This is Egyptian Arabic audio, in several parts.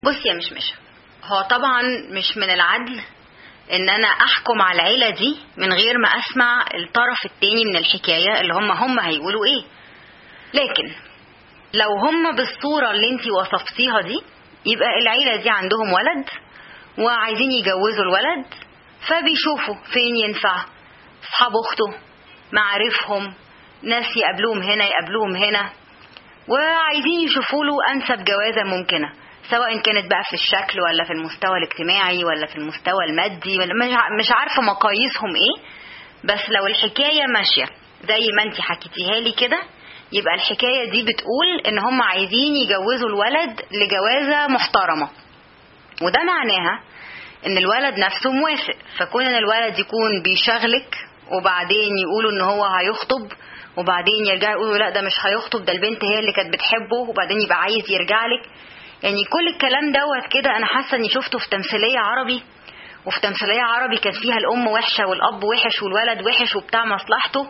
بصي يا مشمشة هو طبعا مش من العدل ان انا احكم على العيلة دي من غير ما اسمع الطرف التاني من الحكاية اللي هم هم هيقولوا ايه لكن لو هم بالصورة اللي انتي وصفتيها دي يبقى العيلة دي عندهم ولد وعايزين يجوزوا الولد فبيشوفوا فين ينفع اصحاب اخته معارفهم ناس يقابلوهم هنا يقابلوهم هنا وعايزين يشوفوا له انسب جوازة ممكنة سواء كانت بقى في الشكل ولا في المستوى الاجتماعي ولا في المستوى المادي ولا مش عارفة مقاييسهم ايه بس لو الحكاية ماشية زي ما انت حكيتيها لي كده يبقى الحكاية دي بتقول ان هم عايزين يجوزوا الولد لجوازة محترمة وده معناها ان الولد نفسه موافق فكون ان الولد يكون بيشغلك وبعدين يقولوا ان هو هيخطب وبعدين يرجعوا يقولوا لا ده مش هيخطب ده البنت هي اللي كانت بتحبه وبعدين يبقى عايز يرجع لك يعني كل الكلام دوت كده انا حاسه اني شفته في تمثيليه عربي وفي تمثيليه عربي كان فيها الام وحشه والاب وحش والولد وحش وبتاع مصلحته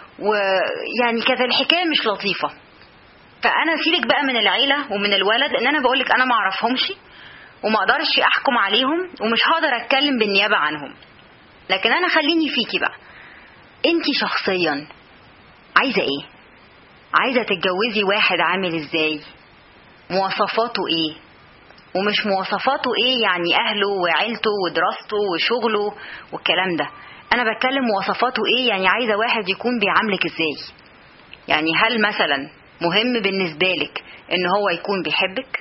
ويعني كانت الحكايه مش لطيفه فانا سيبك بقى من العيله ومن الولد ان انا بقول لك انا ما اعرفهمش وما اقدرش احكم عليهم ومش هقدر اتكلم بالنيابه عنهم لكن انا خليني فيكي بقى انت شخصيا عايزه ايه عايزه تتجوزي واحد عامل ازاي مواصفاته ايه ومش مواصفاته ايه يعني اهله وعيلته ودراسته وشغله والكلام ده انا بتكلم مواصفاته ايه يعني عايزه واحد يكون بيعاملك ازاي يعني هل مثلا مهم بالنسبه لك ان هو يكون بيحبك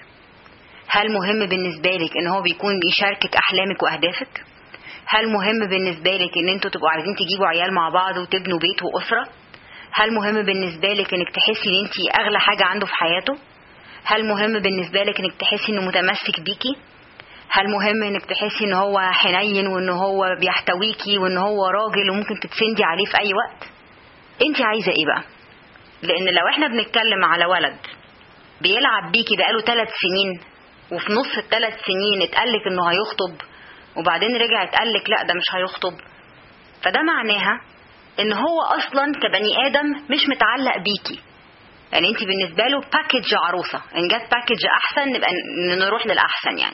هل مهم بالنسبه لك ان هو بيكون بيشاركك احلامك واهدافك هل مهم بالنسبه لك ان انتوا تبقوا عايزين تجيبوا عيال مع بعض وتبنوا بيت واسره هل مهم بالنسبه لك انك تحسي ان انت اغلى حاجه عنده في حياته هل مهم بالنسبه لك انك تحسي انه متمسك بيكي هل مهم انك تحسي ان هو حنين وان هو بيحتويكي وان هو راجل وممكن تتسندي عليه في اي وقت انت عايزه ايه بقى لان لو احنا بنتكلم على ولد بيلعب بيكي بقاله ثلاث سنين وفي نص الثلاث سنين اتقالك انه هيخطب وبعدين رجع اتقالك لا ده مش هيخطب فده معناها ان هو اصلا كبني ادم مش متعلق بيكي يعني انت بالنسبه له باكج عروسه ان جت باكج احسن نبقى نروح للاحسن يعني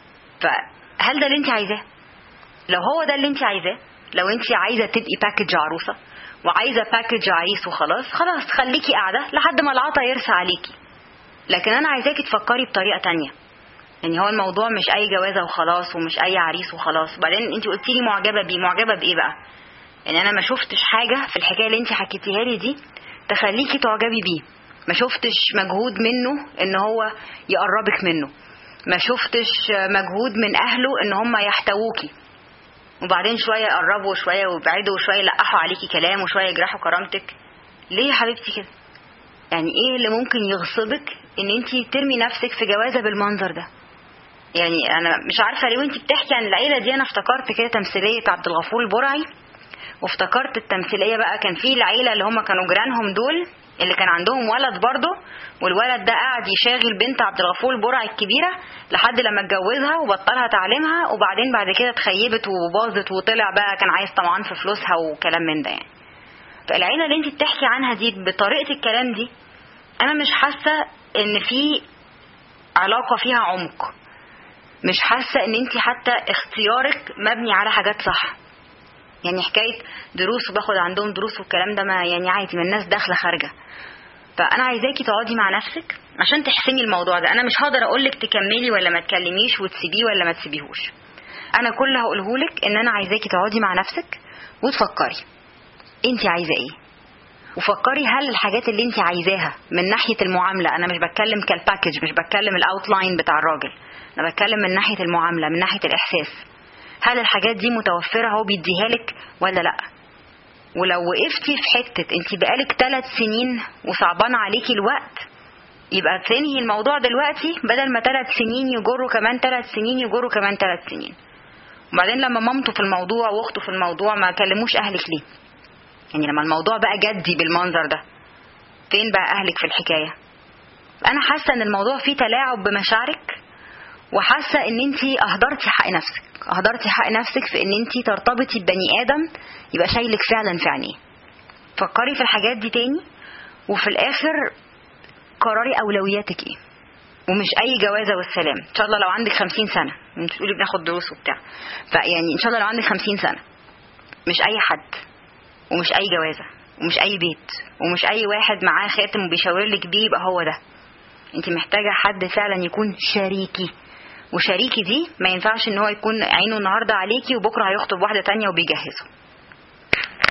فهل ده اللي انت عايزاه لو هو ده اللي انت عايزاه لو انت عايزه تبقي باكج عروسه وعايزه باكج عريس وخلاص خلاص خليكي قاعده لحد ما العطا يرسى عليكي لكن انا عايزاكي تفكري بطريقه تانية يعني هو الموضوع مش اي جوازه وخلاص ومش اي عريس وخلاص وبعدين انت قلتي لي معجبه بيه معجبه بايه بقى يعني انا ما شفتش حاجه في الحكايه اللي انت حكيتيها لي دي تخليكي تعجبي بيه ما شفتش مجهود منه ان هو يقربك منه ما شفتش مجهود من اهله ان هم يحتووكي وبعدين شويه يقربوا وشويه يبعدوا وشويه يلقحوا عليكي كلام وشويه يجرحوا كرامتك ليه يا حبيبتي كده يعني ايه اللي ممكن يغصبك ان انت ترمي نفسك في جوازه بالمنظر ده يعني انا مش عارفه ليه وانت بتحكي عن العيله دي انا افتكرت كده تمثيليه عبد الغفور البرعي وافتكرت التمثيليه بقى كان في العيله اللي هم كانوا جيرانهم دول اللي كان عندهم ولد برضه والولد ده قاعد يشاغل بنت عبد الغفور البرعي الكبيره لحد لما اتجوزها وبطلها تعليمها وبعدين بعد كده اتخيبت وباظت وطلع بقى كان عايز طمعان في فلوسها وكلام من ده يعني فالعيله اللي انت بتحكي عنها دي بطريقه الكلام دي انا مش حاسه ان في علاقه فيها عمق مش حاسه ان انت حتى اختيارك مبني على حاجات صح يعني حكايه دروس وباخد عندهم دروس والكلام ده ما يعني عادي ما الناس داخله خارجه فانا عايزاكي تقعدي مع نفسك عشان تحسمي الموضوع ده انا مش هقدر اقول لك تكملي ولا ما تكلميش وتسيبيه ولا ما تسيبيهوش انا كل اللي هقوله لك ان انا عايزاكي تقعدي مع نفسك وتفكري انت عايزه ايه وفكري هل الحاجات اللي انت عايزاها من ناحيه المعامله انا مش بتكلم كالباكج مش بتكلم الاوتلاين بتاع الراجل انا بتكلم من ناحيه المعامله من ناحيه الاحساس هل الحاجات دي متوفره هو بيديها لك ولا لا ولو وقفتي في حته انت بقالك ثلاث سنين وصعبان عليكي الوقت يبقى تنهي الموضوع دلوقتي بدل ما ثلاث سنين يجروا كمان ثلاث سنين يجروا كمان ثلاث سنين وبعدين لما مامته في الموضوع واخته في الموضوع ما كلموش اهلك ليه يعني لما الموضوع بقى جدي بالمنظر ده فين بقى اهلك في الحكايه انا حاسه ان الموضوع فيه تلاعب بمشاعرك وحاسه ان انت اهدرتي حق نفسك اهدرتي حق نفسك في ان انت ترتبطي ببني ادم يبقى شايلك فعلا في عينيه فكري في الحاجات دي تاني وفي الاخر قرري اولوياتك ايه ومش اي جوازه والسلام ان شاء الله لو عندك 50 سنه انت بتقولي بناخد دروس وبتاع فيعني ان شاء الله لو عندك 50 سنه مش اي حد ومش اي جوازه ومش اي بيت ومش اي واحد معاه خاتم وبيشاور لك بيه يبقى هو ده انت محتاجه حد فعلا يكون شريكي وشريكي دي ما ينفعش ان هو يكون عينه النهارده عليكي وبكره هيخطب واحده تانية وبيجهزه